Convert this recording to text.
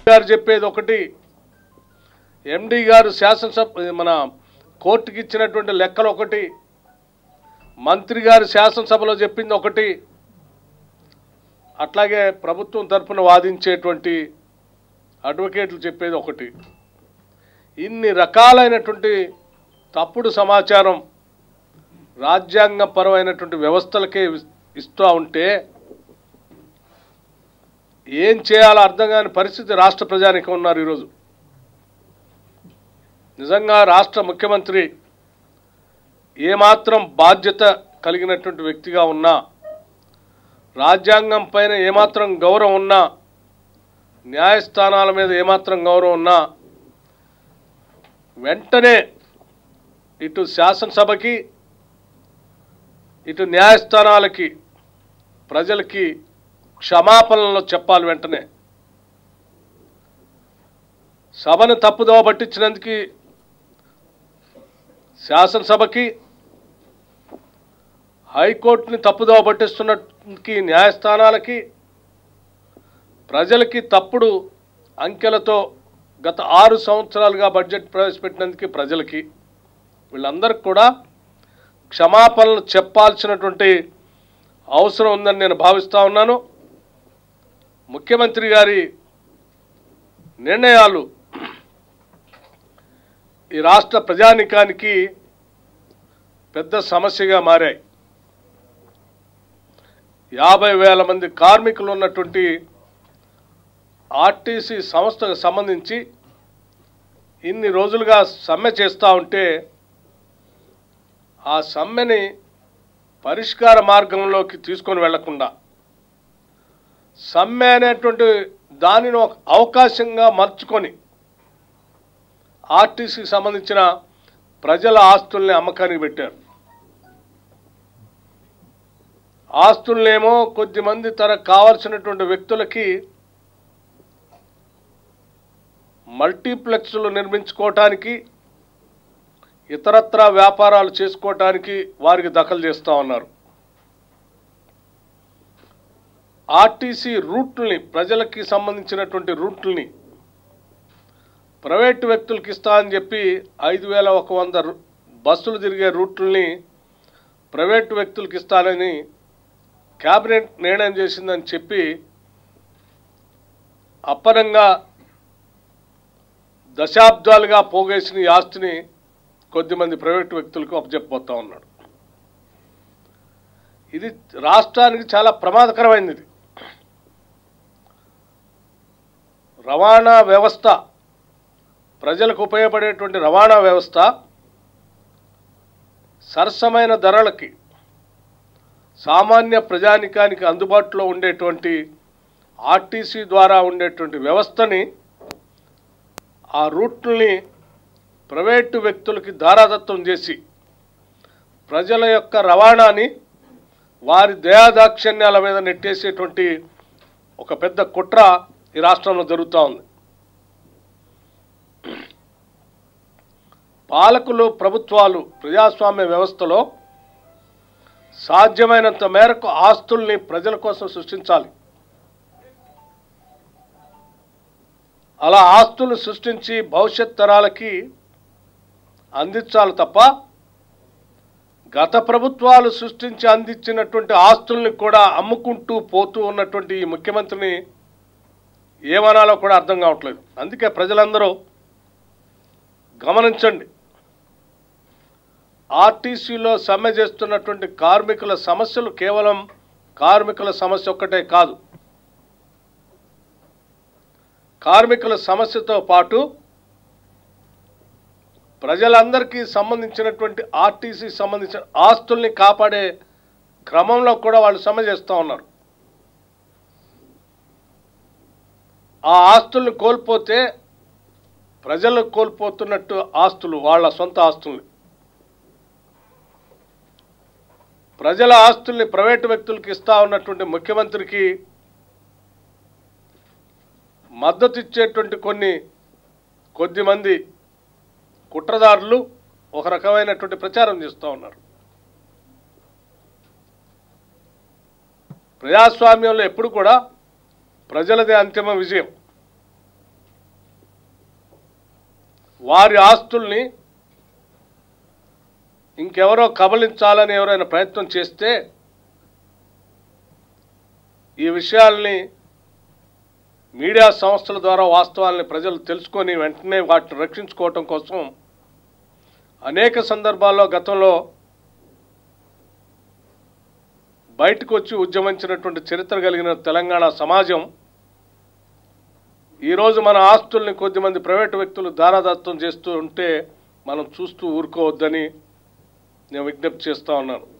గారు చెప్పేది ఒకటి ఎండి గారు శాసనసభ మన కోర్టుకి ఇచ్చినటువంటి లెక్కలు ఒకటి మంత్రి గారు శాసనసభలో చెప్పింది ఒకటి అట్లాగే ప్రభుత్వం తరఫున వాదించేటువంటి అడ్వకేట్లు చెప్పేది ఒకటి ఇన్ని రకాలైనటువంటి తప్పుడు సమాచారం రాజ్యాంగపరమైనటువంటి వ్యవస్థలకే ఇస్- ఇస్తూ ఉంటే ఏం చేయాలో అర్థం కాని పరిస్థితి రాష్ట్ర ప్రజానికి ఉన్నారు ఈరోజు నిజంగా రాష్ట్ర ముఖ్యమంత్రి ఏమాత్రం బాధ్యత కలిగినటువంటి వ్యక్తిగా ఉన్నా రాజ్యాంగం పైన ఏమాత్రం గౌరవం ఉన్నా న్యాయస్థానాల మీద ఏమాత్రం గౌరవం ఉన్నా వెంటనే ఇటు శాసనసభకి ఇటు న్యాయస్థానాలకి ప్రజలకి క్షమాపణలు చెప్పాలి వెంటనే సభను తప్పుదోవ పట్టించినందుకు శాసనసభకి హైకోర్టుని తప్పుదోవ పట్టిస్తున్నకి న్యాయస్థానాలకి ప్రజలకి తప్పుడు అంకెలతో గత ఆరు సంవత్సరాలుగా బడ్జెట్ ప్రవేశపెట్టినందుకు ప్రజలకి వీళ్ళందరికీ కూడా క్షమాపణలు చెప్పాల్సినటువంటి అవసరం ఉందని నేను భావిస్తూ ఉన్నాను ముఖ్యమంత్రి గారి నిర్ణయాలు ఈ రాష్ట్ర ప్రజానికానికి పెద్ద సమస్యగా మారాయి యాభై వేల మంది కార్మికులు ఉన్నటువంటి ఆర్టీసీ సంస్థకు సంబంధించి ఇన్ని రోజులుగా సమ్మె చేస్తూ ఉంటే ఆ సమ్మెని పరిష్కార మార్గంలోకి తీసుకొని వెళ్లకుండా సమ్మె అనేటువంటి దానిని ఒక అవకాశంగా మర్చుకొని ఆర్టీసీకి సంబంధించిన ప్రజల ఆస్తుల్ని అమ్మకానికి పెట్టారు ఆస్తులనేమో కొద్దిమంది తనకు కావాల్సినటువంటి వ్యక్తులకి మల్టీప్లెక్స్లు నిర్మించుకోవటానికి ఇతరత్రా వ్యాపారాలు చేసుకోవటానికి వారికి దఖలు చేస్తూ ఉన్నారు ఆర్టీసీ రూట్లని ప్రజలకి సంబంధించినటువంటి రూట్లని ప్రైవేటు వ్యక్తులకు ఇస్తా అని చెప్పి ఐదు వేల ఒక వంద రు- బస్సులు తిరిగే రూట్లని ప్రైవేటు వ్యక్తులకు ఇస్తానని క్యాబినెట్ నిర్ణయం చేసిందని చెప్పి అప్పనంగా దశాబ్దాలుగా పోగేసిన ఈ ఆస్తిని కొద్దిమంది ప్రైవేటు వ్యక్తులకు అప్పచెప్పబోతా ఉన్నాడు ఇది రాష్ట్రానికి చాలా ప్రమాదకరమైనది ఇది. రవాణా వ్యవస్థ ప్రజలకు ఉపయోగపడేటువంటి రవాణా వ్యవస్థ సరసమైన ధరలకి సామాన్య ప్రజానికానికి అందుబాటులో ఉండేటువంటి ఆర్టీసీ ద్వారా ఉండేటువంటి వ్యవస్థని ఆ రూట్లని ప్రైవేటు వ్యక్తులకి దారాదత్తం చేసి ప్రజల యొక్క రవాణాని వారి దయాదాక్షిణ్యాల మీద నెట్టేసేటువంటి ఒక పెద్ద కుట్ర ఈ రాష్ట్రంలో జరుగుతూ ఉంది పాలకులు ప్రభుత్వాలు ప్రజాస్వామ్య వ్యవస్థలో సాధ్యమైనంత మేరకు ఆస్తుల్ని ప్రజల కోసం సృష్టించాలి అలా ఆస్తులు సృష్టించి భవిష్యత్ తరాలకి అందించాలి తప్ప గత ప్రభుత్వాలు సృష్టించి అందించినటువంటి ఆస్తుల్ని కూడా అమ్ముకుంటూ పోతూ ఉన్నటువంటి ఈ ముఖ్యమంత్రిని ఏమనాలో కూడా అర్థం కావట్లేదు అందుకే ప్రజలందరూ గమనించండి ఆర్టీసీలో సమ్మె చేస్తున్నటువంటి కార్మికుల సమస్యలు కేవలం కార్మికుల సమస్య ఒక్కటే కాదు కార్మికుల సమస్యతో పాటు ప్రజలందరికీ సంబంధించినటువంటి ఆర్టీసీ సంబంధించిన ఆస్తుల్ని కాపాడే క్రమంలో కూడా వాళ్ళు సమ్మె చేస్తూ ఉన్నారు ఆ ఆస్తుల్ని కోల్పోతే ప్రజలు కోల్పోతున్నట్టు ఆస్తులు వాళ్ళ సొంత ఆస్తుల్ని ప్రజల ఆస్తుల్ని ప్రైవేటు వ్యక్తులకు ఇస్తా ఉన్నటువంటి ముఖ్యమంత్రికి మద్దతు ఇచ్చేటువంటి కొన్ని కొద్ది మంది కుట్రదారులు ఒక రకమైనటువంటి ప్రచారం చేస్తూ ఉన్నారు ప్రజాస్వామ్యంలో ఎప్పుడు కూడా ప్రజలదే అంతిమ విజయం వారి ఆస్తుల్ని ఇంకెవరో కబలించాలని ఎవరైనా ప్రయత్నం చేస్తే ఈ విషయాల్ని మీడియా సంస్థల ద్వారా వాస్తవాల్ని ప్రజలు తెలుసుకొని వెంటనే వాటిని రక్షించుకోవటం కోసం అనేక సందర్భాల్లో గతంలో బయటకు వచ్చి ఉద్యమించినటువంటి చరిత్ర కలిగిన తెలంగాణ సమాజం ఈరోజు మన ఆస్తుల్ని కొద్దిమంది ప్రైవేటు వ్యక్తులు దారాదత్తం చేస్తూ ఉంటే మనం చూస్తూ ఊరుకోవద్దని నేను విజ్ఞప్తి చేస్తా ఉన్నాను